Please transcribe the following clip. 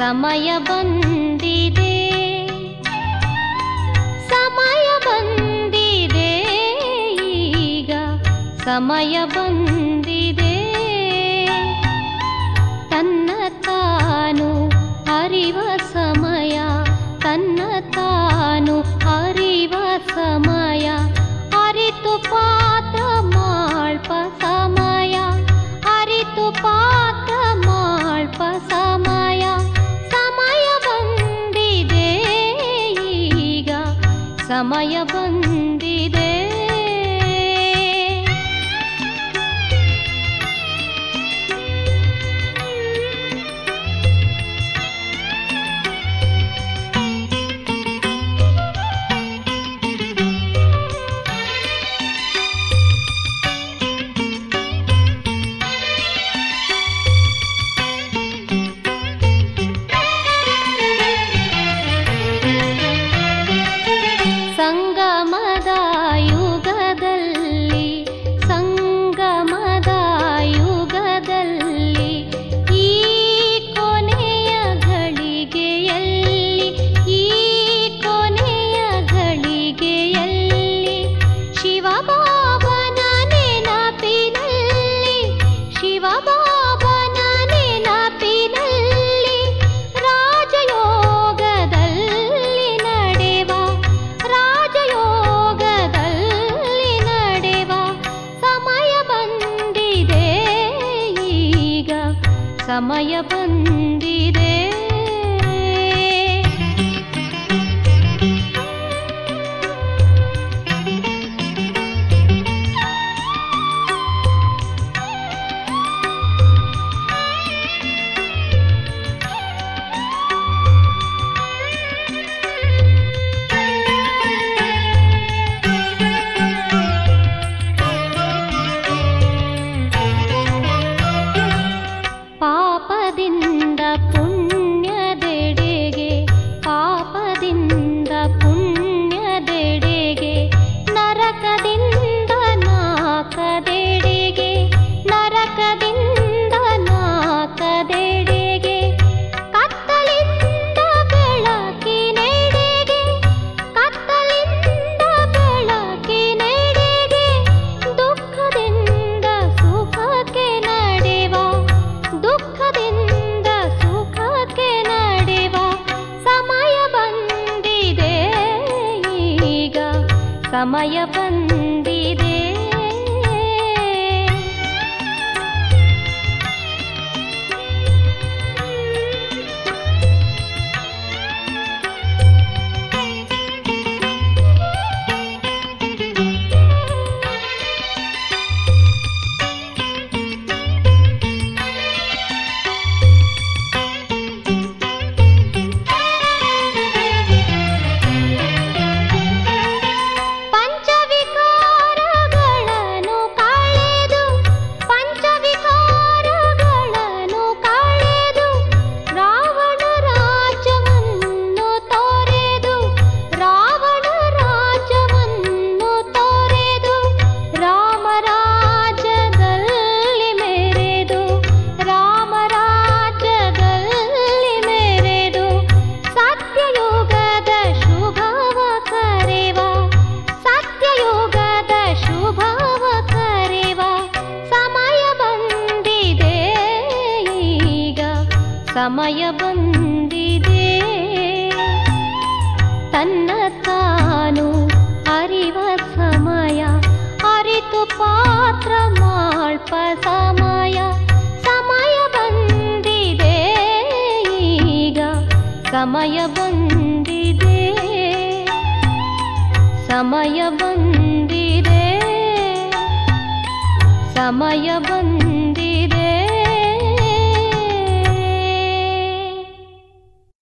ಸಮಯ ಬಂದಿದೆ ಸಮಯ ಬಂದಿದೆ ಈಗ ಸಮಯ ಬಂದಿದೆ ತನ್ನ ತಾನು ಅರಿವ ಸಮಯ ತನ್ನ ತಾನು ಅರಿವ ಸಮಯ ಅರಿತು ಪಾತ್ರ ಮಾಳ್ಪ ಸಮಯ ಅರಿತು ಪಾತ್ರ ಮಾಳ್ಪ ಸಮಯ ಸಮಯ ಬಂದಿದೆ ಈಗ ಸಮಯ ಬಂದಿದೆ ಸಂಗಮದ ಯುಗದಲ್ಲಿ ಸಂಗಮದ ಯುಗದಲ್ಲಿ ಈ ಕೊನೆಯ ಘಳಿಗೆಯಲ್ಲಿ ಈ ಕೊನೆಯ ಘಳಿಗೆಯಲ್ಲಿ ಶಿವಬಾಬನ ನೆನಪಿನಲ್ಲಿ ಶಿವಬಾಬನ ನೆನಪಿನಲ್ಲಿ ರಾಜಯೋಗದಲ್ಲಿ ನಡೆವ ರಾಜಯೋಗದಲ್ಲಿ ನಡೆವ ಸಮಯ ಬಂದಿದೆ ಈಗ ಸಮಯ ಬಂದಿದೆ ಪಾಪದಿಂದ ಪುಣ್ಯದೆಡೆಗೆ ಪಾಪದಿಂದ ಪುಣ್ಯದೆಡೆಗೆ ನರಕದಿಂದ ನಾಕದೆಡೆಗೆ ನರಕದಿಂದ ನಾಕದೆಡೆಗೆ ಕತ್ತಲಿಂದ ಬೆಳಕಿನೆಡೆಗೆ ಕತ್ತಲಿಂದ ಬೆಳಕಿನೆಡೆಗೆ ದುಃಖದಿಂದ ಸುಖಕ್ಕೆ ನಡೆವ ದುಃಖದಿಂದ ಸುಖಕ್ಕೆ ನಡೆವ ಸಮಯ ಬಂದಿದೆ ಈಗ ಸಮಯ ಬಂದಿದೆ ಪಂಚವಿಕಾರಗಳನ್ನು ಕಳೆದು ಪಂಚವಿಕಾರಗಳನ್ನು ಕಳೆದು ರಾವಣ ರಾಜ್ಯವನ್ನು ತೊರೆದು ರಾವಣ ರಾಜ್ಯವನ್ನು ತೊರೆದು ರಾಮ ರಾಜ್ಯದಲ್ಲಿ ಮೆರೆದು ರಾಮ ರಾಜ್ಯದಲ್ಲಿ ಮೆರೆದು ಸತ್ಯಯುಗದ ಶುಭವ ಕರೆವ ಸತ್ಯಯುಗದ ಶುಭವ ಕರೆವ ಸಮಯ ಬಂದಿದೆ ಈಗ ಸಮಯ ಬಂದಿದೆ ತನ್ನ ತಾನು ಅರಿವ ಸಮಯ ಅರಿತು ಪಾತ್ರ ಮಾಳ್ಪ ಸಮಯ ಸಮಯ ಬಂದಿದೆ ಈಗ ಸಮಯ ಬಂದಿದೆ ಸಮಯ ಬಂದಿದೆ ಸಮಯ ಬಂದಿದೆ